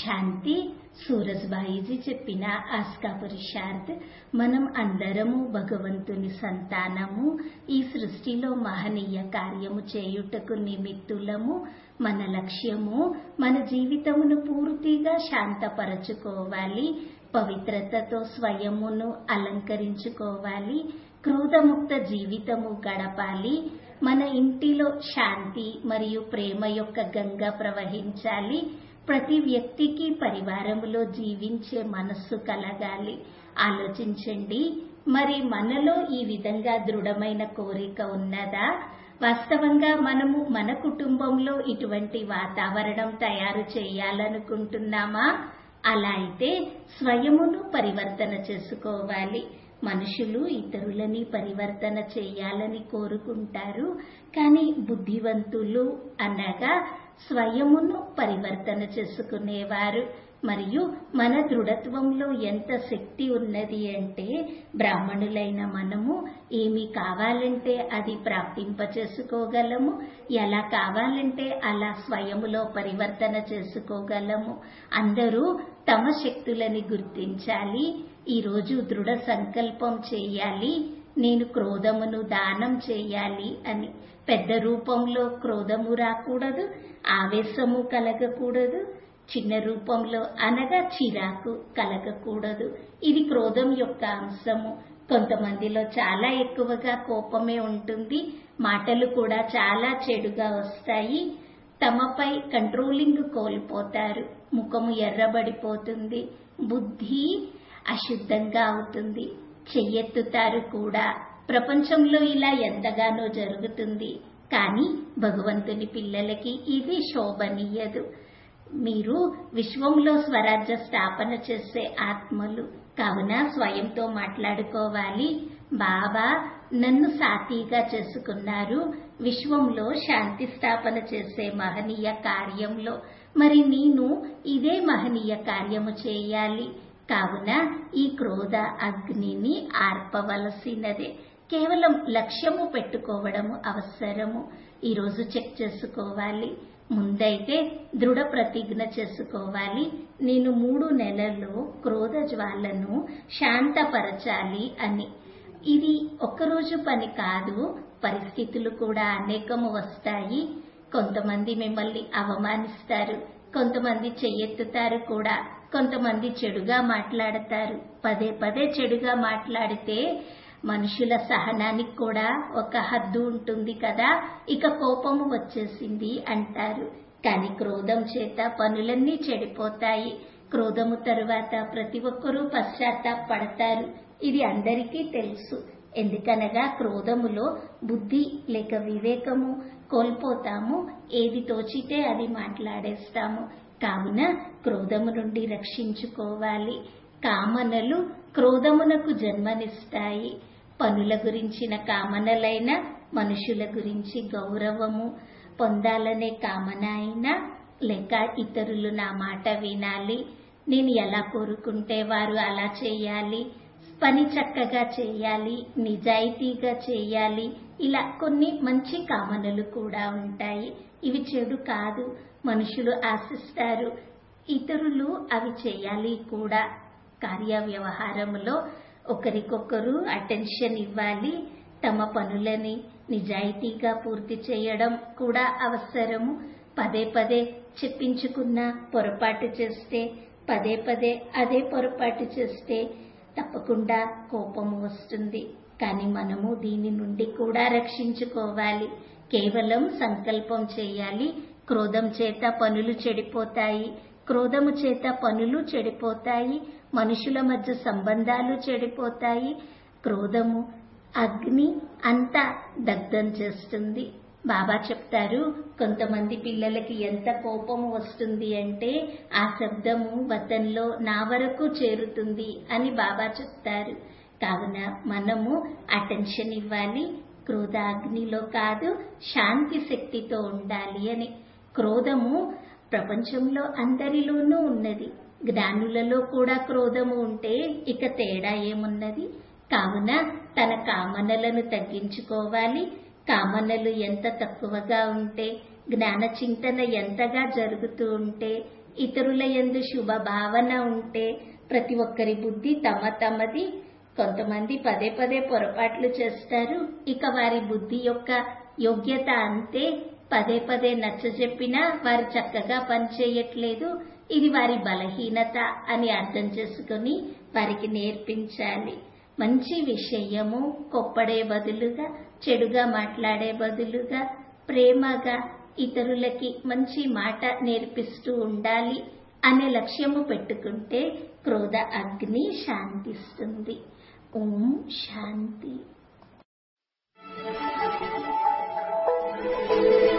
శాంతి సూరజ్బాయిజీ చెప్పిన ఆస్కా పురుషార్థ్ మనం అందరము భగవంతుని సంతానము ఈ సృష్టిలో మహనీయ కార్యము చేయుటకు నిమిత్తులము మన లక్ష్యము మన జీవితమును పూర్తిగా శాంతపరచుకోవాలి పవిత్రతతో స్వయమును అలంకరించుకోవాలి క్రోధముక్త జీవితము గడపాలి మన ఇంటిలో శాంతి మరియు ప్రేమ యొక్క గంగ ప్రవహించాలి ప్రతి వ్యక్తికి పరివారములో జీవించే మనస్సు కలగాలి ఆలోచించండి మరి మనలో ఈ విధంగా దృఢమైన కోరిక ఉన్నదా వాస్తవంగా మనము మన కుటుంబంలో ఇటువంటి వాతావరణం తయారు చేయాలనుకుంటున్నామా అలా అయితే స్వయమును పరివర్తన చేసుకోవాలి మనుషులు ఇతరులని పరివర్తన చేయాలని కోరుకుంటారు కానీ బుద్ధివంతులు అనగా స్వయమును పరివర్తన చేసుకునేవారు మరియు మన దృఢత్వంలో ఎంత శక్తి ఉన్నది అంటే బ్రాహ్మణులైన మనము ఏమి కావాలంటే అది ప్రాప్తింప చేసుకోగలము ఎలా కావాలంటే అలా స్వయములో పరివర్తన చేసుకోగలము అందరూ తమ శక్తులని గుర్తించాలి ఈరోజు దృఢ సంకల్పం చేయాలి నేను క్రోధమును దానం చేయాలి అని పెద్ద రూపంలో క్రోధము రాకూడదు ఆవేశము కలగకూడదు చిన్న రూపంలో అనగా చిరాకు కలగకూడదు ఇది క్రోధం యొక్క అంశము కొంతమందిలో చాలా ఎక్కువగా కోపమే ఉంటుంది మాటలు కూడా చాలా చెడుగా వస్తాయి తమపై కంట్రోలింగ్ కోల్పోతారు ముఖము ఎర్రబడిపోతుంది బుద్ధి అశుద్ధంగా అవుతుంది చెయ్యెత్తుతారు కూడా ప్రపంచంలో ఇలా ఎంతగానో జరుగుతుంది కానీ భగవంతుని పిల్లలకి ఇది శోభనీయదు మీరు విశ్వంలో స్వరాజ్య స్థాపన చేసే ఆత్మలు కావున స్వయంతో మాట్లాడుకోవాలి బాబా నన్ను సాతీగా చేసుకున్నారు విశ్వంలో శాంతి స్థాపన చేసే మహనీయ కార్యంలో మరి నేను ఇదే మహనీయ కార్యము చేయాలి కావున ఈ క్రోధ అగ్నిని ఆర్పవలసినదే కేవలం లక్ష్యము పెట్టుకోవడము అవసరము ఈరోజు చెక్ చేసుకోవాలి ముందైతే దృఢ ప్రతిజ్ఞ చేసుకోవాలి నేను మూడు నెలల్లో క్రోధ జ్వాలను శాంతపరచాలి అని ఇది ఒక్కరోజు పని కాదు పరిస్థితులు కూడా అనేకము వస్తాయి కొంతమంది మిమ్మల్ని అవమానిస్తారు కొంతమంది చెయ్యెత్తుతారు కూడా కొంతమంది చెడుగా మాట్లాడతారు పదే పదే చెడుగా మాట్లాడితే మనుషుల సహనానికి కూడా ఒక హద్దు ఉంటుంది కదా ఇక కోపము వచ్చేసింది అంటారు కానీ క్రోధం చేత పనులన్నీ చెడిపోతాయి క్రోధము తరువాత ప్రతి ఒక్కరూ పశ్చాత్తాపడతారు ఇది అందరికీ తెలుసు ఎందుకనగా క్రోధములో బుద్ధి లేక వివేకము కోల్పోతాము ఏది తోచితే అది మాట్లాడేస్తాము కావున క్రోధము నుండి రక్షించుకోవాలి కామనలు క్రోధమునకు జన్మనిస్తాయి పనుల గురించిన కామనలైన మనుషుల గురించి గౌరవము పొందాలనే కామన అయినా లేక ఇతరులు నా మాట వినాలి నేను ఎలా కోరుకుంటే వారు అలా చేయాలి పని చక్కగా చేయాలి నిజాయితీగా చేయాలి ఇలా కొన్ని మంచి కామనలు కూడా ఉంటాయి ఇవి చెడు కాదు మనుషులు ఆశిస్తారు ఇతరులు అవి చేయాలి కూడా కార్య వ్యవహారంలో ఒకరికొకరు అటెన్షన్ ఇవ్వాలి తమ పనులని నిజాయితీగా పూర్తి చేయడం కూడా అవసరము పదే పదే చెప్పించుకున్న పొరపాటు చేస్తే పదే పదే అదే పొరపాటు చేస్తే తప్పకుండా కోపము వస్తుంది కానీ మనము దీని నుండి కూడా రక్షించుకోవాలి కేవలం సంకల్పం చేయాలి క్రోధం చేత పనులు చెడిపోతాయి క్రోధము చేత పనులు చెడిపోతాయి మనుషుల మధ్య సంబంధాలు చెడిపోతాయి క్రోధము అగ్ని అంతా దగ్ధం చేస్తుంది బాబా చెప్తారు కొంతమంది పిల్లలకి ఎంత కోపము వస్తుంది అంటే ఆ శబ్దము వతంలో నా వరకు చేరుతుంది అని బాబా చెప్తారు కావున మనము అటెన్షన్ ఇవ్వాలి క్రోధాగ్నిలో కాదు శాంతి శక్తితో ఉండాలి అని క్రోధము ప్రపంచంలో అందరిలోనూ ఉన్నది జ్ఞానులలో కూడా క్రోధము ఉంటే ఇక తేడా ఏమున్నది కావున తన కామనలను తగ్గించుకోవాలి కామనలు ఎంత తక్కువగా ఉంటే జ్ఞాన చింతన ఎంతగా జరుగుతూ ఉంటే ఇతరుల యందు శుభ భావన ఉంటే ప్రతి ఒక్కరి బుద్ధి తమ తమది కొంతమంది పదే పదే పొరపాట్లు చేస్తారు ఇక వారి బుద్ధి యొక్క యోగ్యత అంతే పదే పదే నచ్చజెప్పినా వారు చక్కగా పనిచేయట్లేదు ఇది వారి బలహీనత అని అర్థం చేసుకుని వారికి నేర్పించాలి మంచి విషయము కొప్పడే బదులుగా చెడుగా మాట్లాడే బదులుగా ప్రేమగా ఇతరులకి మంచి మాట నేర్పిస్తూ ఉండాలి అనే లక్ష్యము పెట్టుకుంటే క్రోధ అగ్ని శాంతిస్తుంది ఓం శాంతి